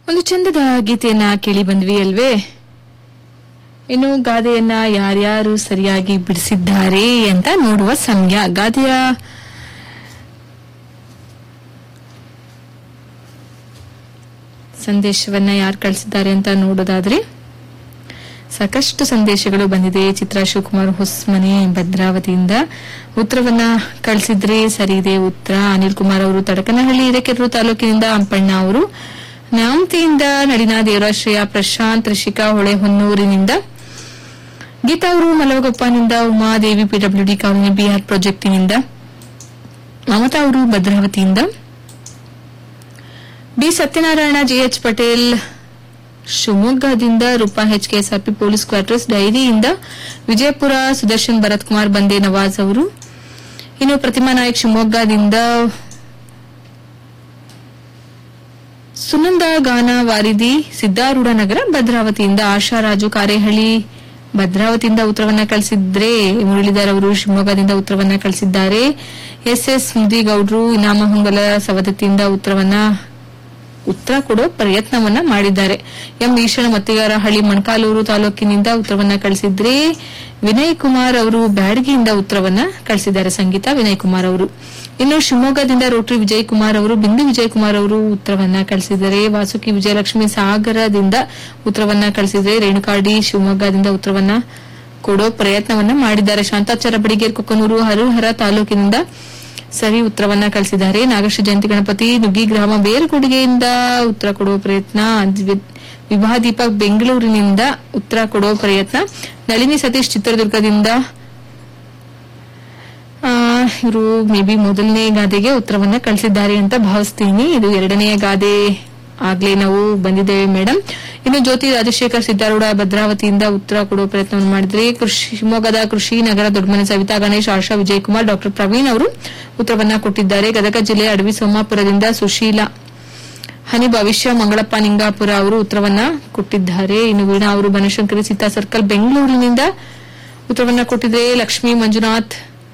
ಒಂದು ಚಂದದ ಗೀತೆಯನ್ನ ಕೇಳಿ ಬಂದ್ವಿ ಅಲ್ವೇ ಇನ್ನು ಗಾದೆಯನ್ನ ಯಾರ್ಯಾರು ಸರಿಯಾಗಿ ಬಿಡಿಸಿದ್ದಾರೆ ಅಂತ ನೋಡುವ ಸಮಯ ಗಾದೆಯ ಸಂದೇಶವನ್ನ ಯಾರು ಕಳಿಸಿದ್ದಾರೆ ಅಂತ ನೋಡೋದಾದ್ರೆ ಸಾಕಷ್ಟು ಸಂದೇಶಗಳು ಬಂದಿದೆ ಚಿತ್ರಾ ಶಿವಕುಮಾರ್ ಹೊಸ್ಮನೆ ಭದ್ರಾವತಿಯಿಂದ ಉತ್ತರವನ್ನ ಕಳಿಸಿದ್ರೆ ಸರಿ ಇದೆ ಉತ್ತರ ಅನಿಲ್ ಕುಮಾರ್ ಅವರು ತಡಕನಹಳ್ಳಿ ಹಿರೇಕೆರೂರು ತಾಲೂಕಿನಿಂದ ಅಂಪಣ್ಣ ಅವರು ನ್ಯಾಮತಿಯಿಂದ ನಳಿನ ದೇವರಾಶ್ರಯ ಪ್ರಶಾಂತ್ ರಿಷಿಕಾ ಹೊಳೆಹೊನ್ನೂರಿನಿಂದ ಗೀತಾ ಅವರು ಮಲವಗೊಪ್ಪನಿಂದ ಉಮಾದೇವಿ ಪಿಡಬ್ಲ್ಯೂಡಿ ಕಾಲೋನಿ ಬಿಆರ್ ಪ್ರಾಜೆಕ್ಟಿನಿಂದ ಮಮತಾ ಅವರು ಭದ್ರಾವತಿಯಿಂದ ಬಿ ಸತ್ಯನಾರಾಯಣ ಜಿಎಚ್ ಪಟೇಲ್ ಶಿವಮೊಗ್ಗದಿಂದ ರೂಪಾ ಎಚ್ಕೆಎಸ್ಆರ್ಪಿ ಪೊಲೀಸ್ ಕ್ವಾರ್ಟರ್ಸ್ ಡೈರಿಯಿಂದ ವಿಜಯಪುರ ಸುದರ್ಶನ್ ಭರತ್ ಕುಮಾರ್ ಬಂದೆ ನವಾಜ್ ಅವರು ಇನ್ನು ಪ್ರತಿಮಾ ನಾಯಕ್ ಶಿವಮೊಗ್ಗದಿಂದ ಸುನಂದ ಗಾನ ವಾರಿದಿ ಸಿದ್ದಾರೂಢ ನಗರ ಭದ್ರಾವತಿಯಿಂದ ಆಶಾ ರಾಜು ಕಾರೇಹಳ್ಳಿ ಭದ್ರಾವತಿಯಿಂದ ಉತ್ತರವನ್ನ ಕಳಿಸಿದ್ರೆ ಮುರಳೀಧರ್ ಅವರು ಶಿವಮೊಗ್ಗದಿಂದ ಉತ್ತರವನ್ನ ಕಳಿಸಿದ್ದಾರೆ ಎಸ್ ಎಸ್ ಮುದಿಗೌಡ್ರು ಇನಾಮ ಹೊಂಗಲ ಸವದತ್ತಿಯಿಂದ ಉತ್ತರವನ್ನ ಉತ್ತರ ಕೊಡೋ ಪ್ರಯತ್ನವನ್ನ ಮಾಡಿದ್ದಾರೆ ಎಂ ಈಶಣ ಮತ್ತಿಗಾರಹಳ್ಳಿ ಮೊಣಕಾಲೂರು ತಾಲೂಕಿನಿಂದ ಉತ್ತರವನ್ನ ಕಳಿಸಿದ್ರೆ ವಿನಯ್ ಕುಮಾರ್ ಅವರು ಬ್ಯಾಡಗಿಯಿಂದ ಉತ್ತರವನ್ನ ಕಳಿಸಿದ್ದಾರೆ ಸಂಗೀತ ವಿನಯ್ ಕುಮಾರ್ ಅವರು ಇನ್ನು ಶಿವಮೊಗ್ಗದಿಂದ ರೋಟರಿ ವಿಜಯ್ ಕುಮಾರ್ ಅವರು ಬಿಂದು ವಿಜಯ್ ಕುಮಾರ್ ಅವರು ಉತ್ತರವನ್ನ ಕಳಿಸಿದ್ದಾರೆ ವಾಸುಕಿ ವಿಜಯಲಕ್ಷ್ಮಿ ಸಾಗರದಿಂದ ಉತ್ತರವನ್ನ ಕಳಿಸಿದ್ರೆ ರೇಣುಕಾಡಿ ಶಿವಮೊಗ್ಗದಿಂದ ಉತ್ತರವನ್ನ ಕೊಡೋ ಪ್ರಯತ್ನವನ್ನ ಮಾಡಿದ್ದಾರೆ ಶಾಂತಾಚಾರ ಬಡಿಗೇರ್ ಕೊಕ್ಕನೂರು ಹರಿಹರ ತಾಲೂಕಿನಿಂದ ಸರಿ ಉತ್ತರವನ್ನ ಕಳಿಸಿದ್ದಾರೆ ನಾಗಶ್ರೀ ಜಯಂತಿ ಗಣಪತಿ ನುಗ್ಗಿ ಗ್ರಾಮ ಬೇರುಕೊಡುಗೆಯಿಂದ ಉತ್ತರ ಕೊಡುವ ಪ್ರಯತ್ನ ವಿ- ವಿಭಾ ದೀಪಕ್ ಬೆಂಗಳೂರಿನಿಂದ ಉತ್ತರ ಕೊಡುವ ಪ್ರಯತ್ನ ನಳಿನಿ ಸತೀಶ್ ಚಿತ್ರದುರ್ಗದಿಂದ ಇವರು ಮೇ ಬಿ ಮೊದಲನೇ ಗಾದೆಗೆ ಉತ್ತರವನ್ನ ಕಳಿಸಿದ್ದಾರೆ ಅಂತ ಭಾವಿಸ್ತೀನಿ ಇದು ಎರಡನೆಯ ಗಾದೆ ಆಗ್ಲೇ ನಾವು ಬಂದಿದ್ದೇವೆ ಮೇಡಮ್ ಇನ್ನು ಜ್ಯೋತಿ ರಾಜಶೇಖರ್ ಸಿದ್ದಾರೂಢ ಭದ್ರಾವತಿಯಿಂದ ಉತ್ತರ ಕೊಡುವ ಪ್ರಯತ್ನವನ್ನು ಮಾಡಿದ್ರೆ ಕೃಷಿ ಶಿವಮೊಗ್ಗದ ಕೃಷಿ ನಗರ ದೊಡ್ಡಮನೆ ಸವಿತಾ ಗಣೇಶ್ ಆಶಾ ವಿಜಯಕುಮಾರ್ ಡಾಕ್ಟರ್ ಪ್ರವೀಣ್ ಅವರು ಉತ್ತರವನ್ನ ಕೊಟ್ಟಿದ್ದಾರೆ ಗದಗ ಜಿಲ್ಲೆಯ ಅಡವಿ ಸೋಮಾಪುರದಿಂದ ಸುಶೀಲಾ ಹನಿ ಭವಿಷ್ಯ ಮಂಗಳಪ್ಪ ನಿಂಗಾಪುರ ಅವರು ಉತ್ತರವನ್ನ ಕೊಟ್ಟಿದ್ದಾರೆ ಇನ್ನು ವೀಣಾ ಅವರು ಬನಶಂಕರಿ ಸೀತಾ ಸರ್ಕಲ್ ಬೆಂಗಳೂರಿನಿಂದ ಉತ್ತರವನ್ನ ಕೊಟ್ಟಿದ್ರೆ ಲಕ್ಷ್ಮೀ ಮಂಜುನಾಥ್